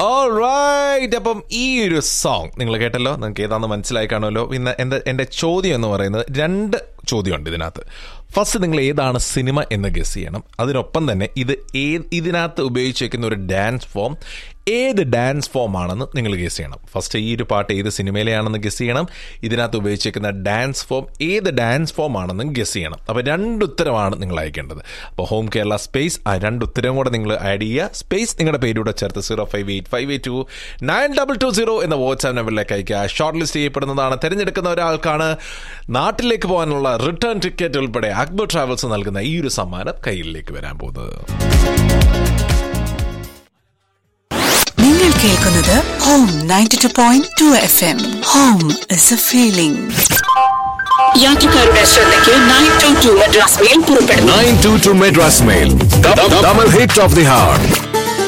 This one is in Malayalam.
Alright. അപ്പം ഈ ഒരു സോങ് നിങ്ങൾ കേട്ടല്ലോ നിങ്ങൾക്ക് ഏതാണെന്ന് മനസ്സിലായി കാണുമല്ലോ പിന്നെ എന്റെ എന്റെ ചോദ്യം എന്ന് പറയുന്നത് രണ്ട് ചോദ്യമുണ്ട് ഇതിനകത്ത് ഫസ്റ്റ് നിങ്ങൾ ഏതാണ് സിനിമ എന്ന് ഗസ് ചെയ്യണം അതിനൊപ്പം തന്നെ ഇത് ഏത് ഇതിനകത്ത് ഉപയോഗിച്ചേക്കുന്ന ഒരു ഡാൻസ് ഫോം ഏത് ഡാൻസ് ഫോം ആണെന്ന് നിങ്ങൾ ഗസ് ചെയ്യണം ഫസ്റ്റ് ഈ ഒരു പാട്ട് ഏത് സിനിമയിലെയാണെന്ന് ഗസ് ചെയ്യണം ഇതിനകത്ത് ഉപയോഗിച്ചേക്കുന്ന ഡാൻസ് ഫോം ഏത് ഡാൻസ് ഫോം ആണെന്നും ഗസ് ചെയ്യണം അപ്പോൾ രണ്ട് ഉത്തരമാണ് നിങ്ങൾ അയക്കേണ്ടത് അപ്പോൾ ഹോം കേരള സ്പേസ് ആ രണ്ട് ഉത്തരവും കൂടെ നിങ്ങൾ ആഡ് ചെയ്യുക സ്പേസ് നിങ്ങളുടെ പേരൂടെ ചേർത്ത് zero five eight five eight two nine double two zero എന്ന വാട്സ്ആപ്പ് നമ്പറിലേക്ക് അയക്കുക ഷോർട്ട് ലിസ്റ്റ് ചെയ്യപ്പെടുന്നതാണ് തിരഞ്ഞെടുക്കുന്ന ഒരാൾക്കാണ് നാട്ടിലേക്ക് പോകാനുള്ള റിട്ടേൺ ടിക്കറ്റ് ഉൾപ്പെടെ അക്ബർ ട്രാവൽസ് നൽകുന്ന ഈ ഒരു സമ്മാനം കയ്യിലേക്ക് വരാൻ പോകുന്നത് നിങ്ങൾ കേൾക്കുന്നത് home ninety two point two F M home is a feeling യാത്രക്കാരുടെ ശ്രദ്ധയ്ക്ക് nine two two Madras mail പുറപ്പെടുന്നു 922 Madras Mail. The, the, double hit of the heart.